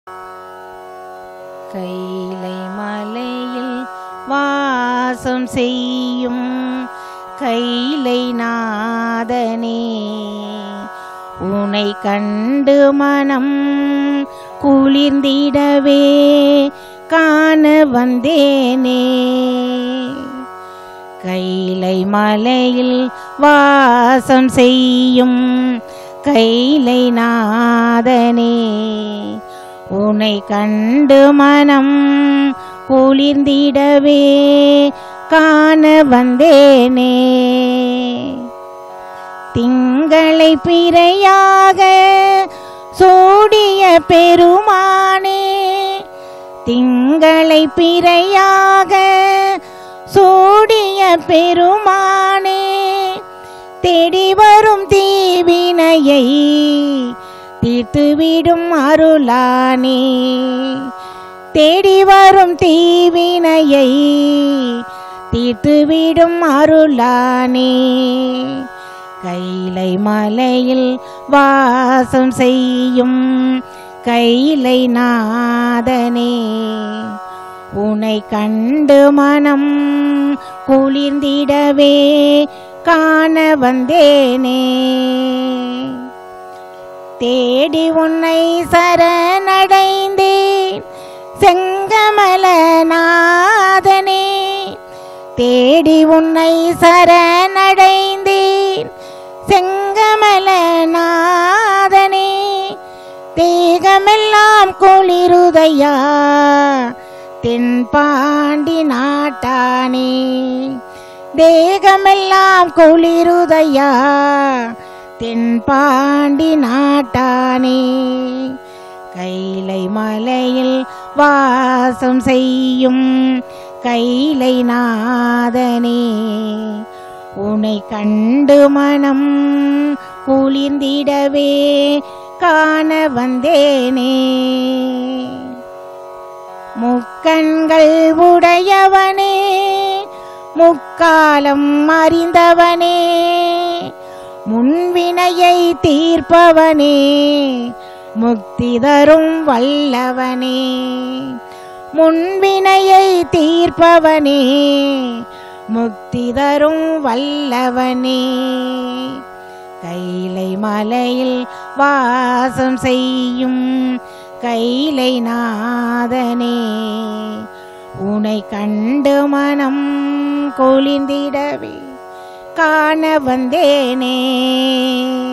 கைலை மலையில் வாசம் செய்யும் கைலை நாதனே உனை கண்டு மனம் குளிர்ந்திடவே காண வந்தேனே கைலை மலையில் வாசம் செய்யும் கைலை நாதனே உனை கண்டு மனம் குளிர்ந்திடவே காண வந்தேனே திங்களை பிறையாக சூடிய பெருமானே திங்களை பிறையாக சூடிய பெருமானே தேடி வரும் தீவினையை தீர்த்துவிடும் அருளானே தேடி வரும் தீவினையை தீர்த்துவிடும் அருளானே கைலை மலையில் வாசம் செய்யும் கைலை நாதனே உனை கண்டு மனம் குளிர்ந்திடவே காண வந்தேனே தேடி உன்னை சரணடைந்தேன் செங்கமல நாதனே தேடி உன்னை சரணடைந்தேன் செங்கமல நாதனே தேகமெல்லாம் குளிருதையா தென்பாண்டி நாட்டானே தேகமெல்லாம் குளிருதையா தென்பாண்டி நாட்டானே கைலை மலையில் வாசம் செய்யும் கைலை நாதனே உனை கண்டு மனம் குளிர்ந்திடவே காண வந்தேனே முக்கண்கள் உடையவனே முக்காலம் அறிந்தவனே முன்வினையை தீர்ப்பவனே முக்தி தரும் வல்லவனே முன்வினையை தீர்ப்பவனே முக்தி தரும் வல்லவனே கைலை மலையில் வாசம் செய்யும் கைலை நாதனே உனை கண்டு மனம் கொளிந்திடவே காண வந்தேனே